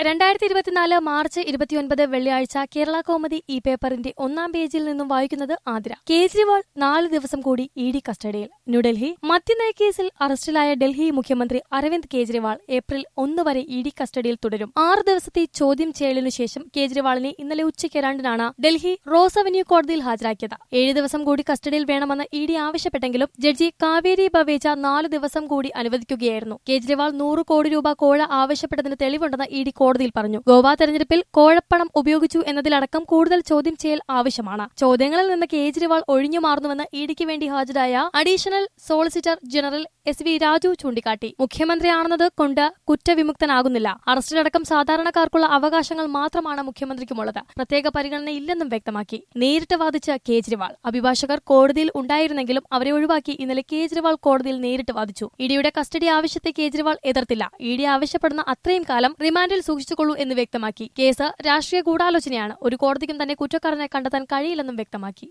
രണ്ടായിരത്തി ഇരുപത്തിനാല് മാർച്ച് ഇരുപത്തിയൊൻപത് വെള്ളിയാഴ്ച കേരള കോമഡി ഈ പേപ്പറിന്റെ ഒന്നാം പേജിൽ നിന്നും വായിക്കുന്നത് ആതിര കേജ്രിവാൾ നാല് ദിവസം കൂടി ഇ ഡി കസ്റ്റഡിയിൽ ന്യൂഡൽഹി മദ്യനയ കേസിൽ അറസ്റ്റിലായ ഡൽഹി മുഖ്യമന്ത്രി അരവിന്ദ് കേജ്രിവാൾ ഏപ്രിൽ ഒന്ന് വരെ ഇ ഡി കസ്റ്റഡിയിൽ തുടരും ആറ് ദിവസത്തെ ചോദ്യം ചെയ്യലിനു ശേഷം കേജ്രിവാളിനെ ഇന്നലെ ഉച്ചയ്ക്ക് രണ്ടിനാണ് ഡൽഹി റോസ് അവന്യൂ കോടതിയിൽ ഹാജരാക്കിയത് ഏഴ് ദിവസം കൂടി കസ്റ്റഡിയിൽ വേണമെന്ന് ഇ ഡി ആവശ്യപ്പെട്ടെങ്കിലും ജഡ്ജി കാവേരി ബവേജ നാല് ദിവസം കൂടി അനുവദിക്കുകയായിരുന്നു കേജ്രിവാൾ നൂറ് കോടി രൂപ കോഴ ആവശ്യപ്പെട്ടതിന് തെളിവുണ്ടെന്ന് ഇ ഡി കോടതിയിൽ പറഞ്ഞു ഗോവ തെരഞ്ഞെടുപ്പിൽ കോഴപ്പണം ഉപയോഗിച്ചു എന്നതിലടക്കം കൂടുതൽ ചോദ്യം ചെയ്യൽ ആവശ്യമാണ് ചോദ്യങ്ങളിൽ നിന്ന് കേജ്രിവാൾ ഒഴിഞ്ഞുമാറുന്നുവെന്ന് ഇ ഡിക്ക് വേണ്ടി ഹാജരായ additional solicitor general S V Raju ചൂണ്ടിക്കാട്ടി മുഖ്യമന്ത്രിയാണെന്നത് കൊണ്ട് കുറ്റവിമുക്തനാകുന്നില്ല അറസ്റ്റിലടക്കം സാധാരണക്കാർക്കുള്ള അവകാശങ്ങൾ മാത്രമാണ് മുഖ്യമന്ത്രിക്കുമുള്ളത് പ്രത്യേക പരിഗണനയില്ലെന്നും വ്യക്തമാക്കി നേരിട്ട് വാദിച്ച കേജ്രിവാൾ അഭിഭാഷകർ കോടതിയിൽ ഉണ്ടായിരുന്നെങ്കിലും അവരെ ഒഴിവാക്കി ഇന്നലെ കേജ്രിവാൾ കോടതിയിൽ നേരിട്ട് വാദിച്ചു ഇഡിയുടെ കസ്റ്റഡി ആവശ്യത്തെ കേജ്രിവാൾ എതിർത്തില്ല ഇ ഡി ആവശ്യപ്പെടുന്ന അത്രയും കാലം റിമാൻഡിൽ സൂക്ഷിച്ചുകൊള്ളൂ എന്ന് വ്യക്തമാക്കി കേസ് രാഷ്ട്രീയ ഗൂഢാലോചനയാണ് ഒരു കോടതിക്കും തന്നെ കുറ്റക്കാരനെ കണ്ടെത്താൻ കഴിയില്ലെന്നും വ്യക്തമാക്കി